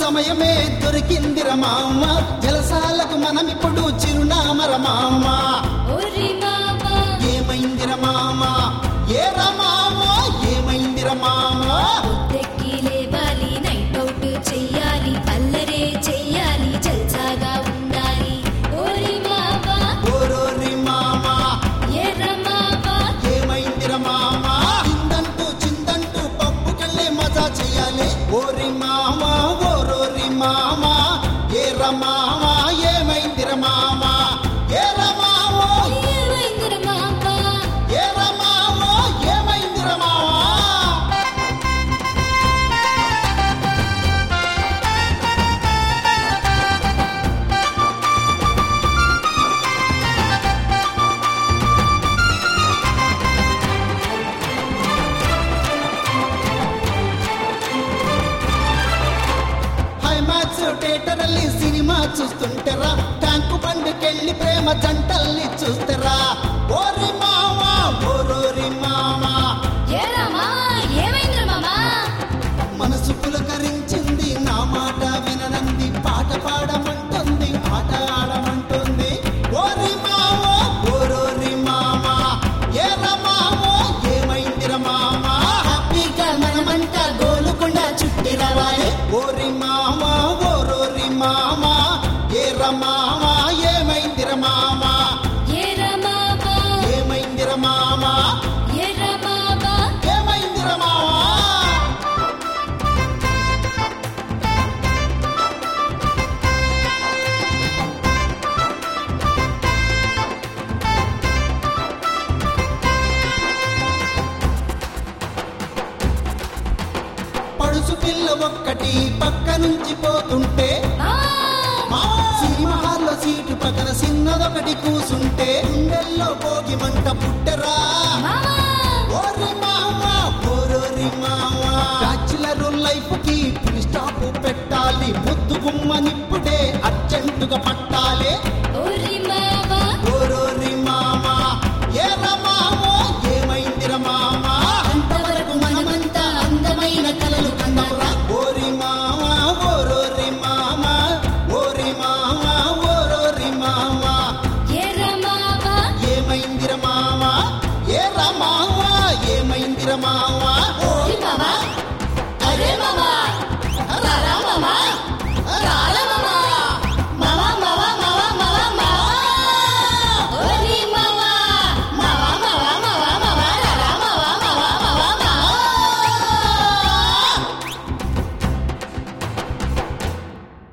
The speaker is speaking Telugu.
సమయమే దొరికిందిర మామ జలసాలకు మనమిప్పుడు చిరునామర మామ ఓరి మామా ఏమైందిర మామ ఏరా మామ ఏమైందిర మామ పొద్దెక్కి లేవాలి నైట్ అవుట్ చెయ్యాలి అల్లరే చెయ్యాలి జల్సాగా ఉండాలి ఓరి మామా ఓరోరి మామ ఎర్ర మామా ఏమైందిర మామ చిందంటూ చిందంటూ పప్పుకెళ్ళే మజా చెయ్యాలి ఓరి మామ ఓరోరి మామ ఏర మామ ఏమైందిర మామ ఏర మామ ఏమైందిర మామా ఏర మామ ఏమైందిర మామ హైమాక్స్ థియేటర్ ಅಲ್ಲಿ సినిమా చూస్తుంటారా ట్యాంకు బండికెళ్ళి ప్రేమ జంటల్ని చూస్తారా ఓరి మామా ఓరోరి మామా ఎర్ర మామా ఏమైందిర మామా మనసు పులకరించింది నా మాట విననంది పాట పాడమంటుంది ఆట ఆడమంటుంది ఓరి మామో ఓరోరి మామా ఏర మామో ఏమైందిర మామా హ్యాపీగా మనమంట గోలుకొండ చుట్టి రావాలి ఓరి మామా ఓరోరి మామా ఏర మామా ఏమైందిర మామా ఎర్ర మామా ఏమైందిర మామా ఎర్ర మామా ఏమైందిర మామా పడుసు పిల్ల ఒక్కటి పక్క నుంచి పోతుంటే మామా సినిమా హాల్లో సీటు పక్కన చిన్నదొకటి కూసుంటే గుండెల్లో భోగి మంట పుట్టరా ఓరి మామ ఓరోరి మామ బ్యాచులర్ లైఫ్ కి